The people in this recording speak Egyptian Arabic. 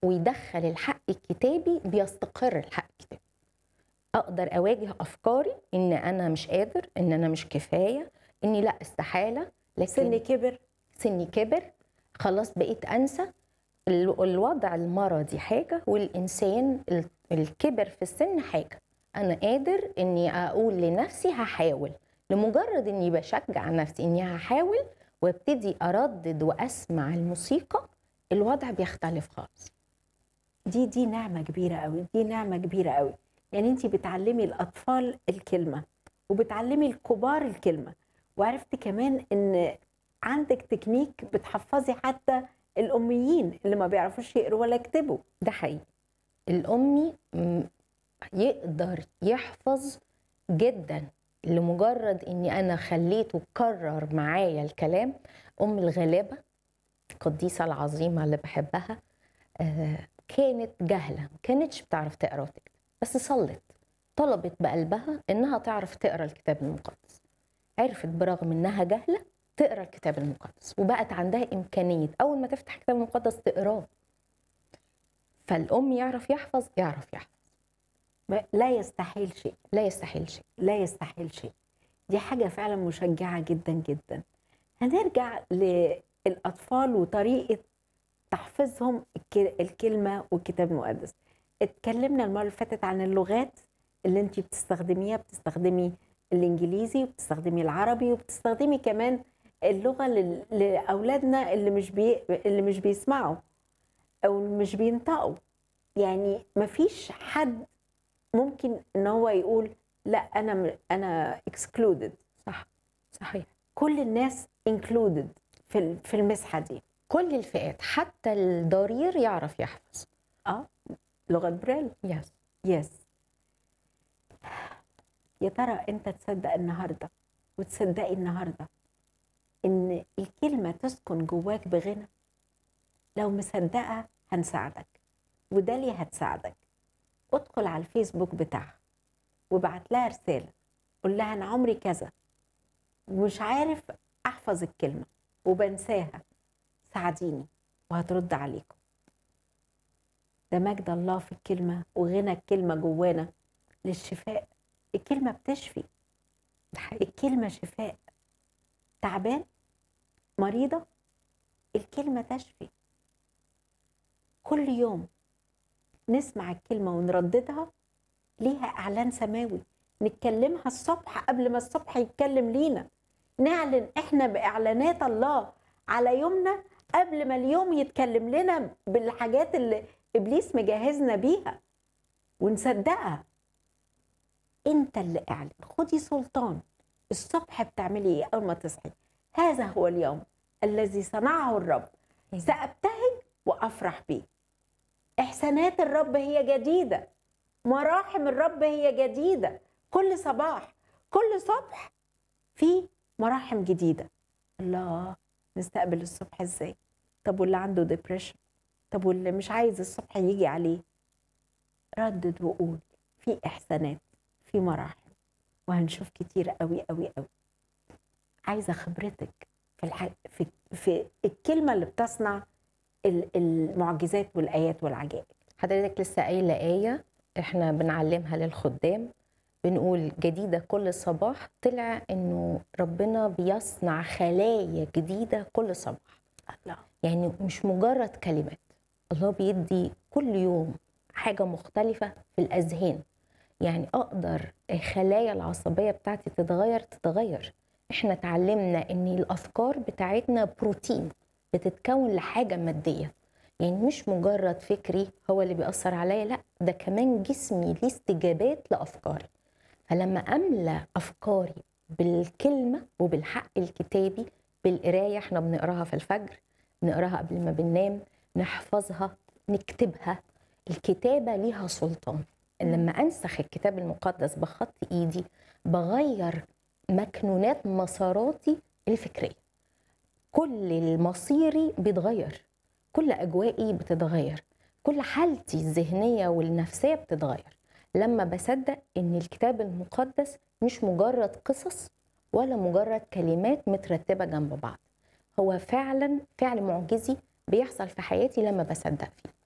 ويدخل الحق الكتابي بيستقر الحق الكتابي اقدر اواجه افكاري ان انا مش قادر ان انا مش كفايه اني لا استحاله لكن سن كبر سني كبر خلاص بقيت انسى ال- الوضع المرضي حاجه والانسان ال- الكبر في السن حاجه انا قادر اني اقول لنفسي هحاول لمجرد اني بشجع نفسي اني هحاول وابتدي اردد واسمع الموسيقى الوضع بيختلف خالص دي دي نعمه كبيره قوي دي نعمه كبيره قوي يعني انت بتعلمي الاطفال الكلمه وبتعلمي الكبار الكلمه وعرفت كمان ان عندك تكنيك بتحفظي حتى الاميين اللي ما بيعرفوش يقروا ولا يكتبوا ده حقيقي الأمي م- يقدر يحفظ جدا لمجرد اني انا خليته كرر معايا الكلام ام الغلابه القديسه العظيمه اللي بحبها آه، كانت جاهله ما كانتش بتعرف تقرا وتكتب بس صلت طلبت بقلبها انها تعرف تقرا الكتاب المقدس عرفت برغم انها جاهله تقرا الكتاب المقدس وبقت عندها امكانيه اول ما تفتح الكتاب المقدس تقراه فالام يعرف يحفظ يعرف يحفظ ما- لا يستحيل شيء لا يستحيل شيء لا يستحيل شيء دي حاجة فعلا مشجعة جدا جدا هنرجع للأطفال وطريقة تحفيظهم الك- الكلمة والكتاب المقدس اتكلمنا المرة اللي فاتت عن اللغات اللي انت بتستخدميها بتستخدمي الانجليزي وبتستخدمي العربي وبتستخدمي كمان اللغة لل- لأولادنا اللي مش بي... اللي مش بيسمعوا أو مش بينطقوا يعني مفيش حد ممكن ان هو يقول لا انا م- انا excluded صح صحيح كل الناس included في ال- في المسحه دي كل الفئات حتى الضرير يعرف يحفظ اه لغه بريل يس يس يا ترى انت تصدق النهارده وتصدقي النهارده ان الكلمه تسكن جواك بغنى لو مصدقه هنساعدك وداليا هتساعدك ادخل على الفيسبوك بتاعها وابعت لها رساله قول لها انا عمري كذا ومش عارف احفظ الكلمه وبنساها ساعديني وهترد عليكم ده مجد الله في الكلمة وغنى الكلمة جوانا للشفاء الكلمة بتشفي ده حقيقي الكلمة شفاء تعبان مريضة الكلمة تشفي كل يوم نسمع الكلمة ونرددها ليها إعلان سماوي نتكلمها الصبح قبل ما الصبح يتكلم لينا نعلن إحنا بإعلانات الله على يومنا قبل ما اليوم يتكلم لنا بالحاجات اللي إبليس مجهزنا بيها ونصدقها انت اللي اعلن خدي سلطان الصبح بتعملي ايه اول ما تصحي هذا هو اليوم الذي صنعه الرب سابتهج وافرح به احسانات الرب هي جديده مراحم الرب هي جديده كل صباح كل صبح في مراحم جديده الله نستقبل الصبح ازاي طب واللي عنده ديبريشن طب واللي مش عايز الصبح يجي عليه ردد وقول في احسانات في مراحل وهنشوف كتير قوي قوي قوي عايزه خبرتك في الح... في في الكلمه اللي بتصنع ال- المعجزات والايات والعجائب حضرتك لسه قايله ايه احنا بنعلمها للخدام بنقول جديده كل صباح طلع انه ربنا بيصنع خلايا جديده كل صباح الله يعني مش مجرد كلمات الله بيدي كل يوم حاجة مختلفة في الأذهان يعني أقدر خلايا العصبية بتاعتي تتغير تتغير احنا اتعلمنا ان الأفكار بتاعتنا بروتين بتتكون لحاجة مادية يعني مش مجرد فكري هو اللي بيأثر عليا لا ده كمان جسمي ليه استجابات لأفكاري فلما أملى أفكاري بالكلمة وبالحق الكتابي بالقراية احنا بنقراها في الفجر نقراها قبل ما بننام نحفظها نكتبها الكتابة ليها سلطان لما أنسخ الكتاب المقدس بخط إيدي بغير مكنونات مساراتي الفكرية كل المصيري بيتغير كل أجوائي بتتغير كل حالتي الذهنية والنفسية بتتغير لما بصدق إن الكتاب المقدس مش مجرد قصص ولا مجرد كلمات مترتبة جنب بعض هو فعلا فعل معجزي بيحصل في حياتي لما بصدق فيه